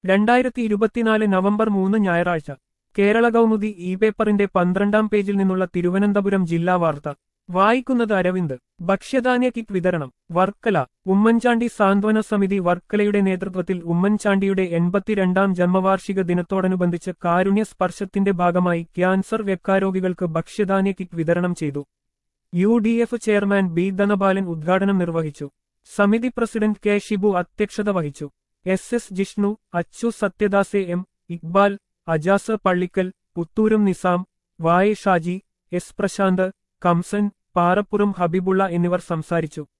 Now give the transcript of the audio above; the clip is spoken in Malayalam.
രണ്ടായിരത്തി ഇരുപത്തിനാല് നവംബർ മൂന്ന് ഞായറാഴ്ച കേരള കൗമുദി ഇ പേപ്പറിന്റെ പന്ത്രണ്ടാം പേജിൽ നിന്നുള്ള തിരുവനന്തപുരം ജില്ലാ വാർത്ത വായിക്കുന്നത് അരവിന്ദ് ഭക്ഷ്യധാന്യ കിറ്റ് വിതരണം വർക്കല ഉമ്മൻചാണ്ടി സാന്ത്വന സമിതി വർക്കലയുടെ നേതൃത്വത്തിൽ ഉമ്മൻചാണ്ടിയുടെ എൺപത്തിരണ്ടാം ജന്മവാർഷിക ദിനത്തോടനുബന്ധിച്ച് കാരുണ്യ സ്പർശത്തിന്റെ ഭാഗമായി ക്യാൻസർ വ്യക്കാരോഗികൾക്ക് ഭക്ഷ്യധാന്യ കിറ്റ് വിതരണം ചെയ്തു U D F chairman B Dhanapalan ഉദ്ഘാടനം നിർവഹിച്ചു സമിതി പ്രസിഡന്റ് കെ ഷിബു അധ്യക്ഷത വഹിച്ചു എസ് എസ് ജിഷ്ണു അച്ചു സത്യദാസെ എം ഇക്ബാൽ അജാസ് പള്ളിക്കൽ പുത്തൂരും നിസാം വായ ഷാജി എസ് പ്രശാന്ത് കംസൻ പാറപ്പുറം ഹബീബുള്ള എന്നിവർ സംസാരിച്ചു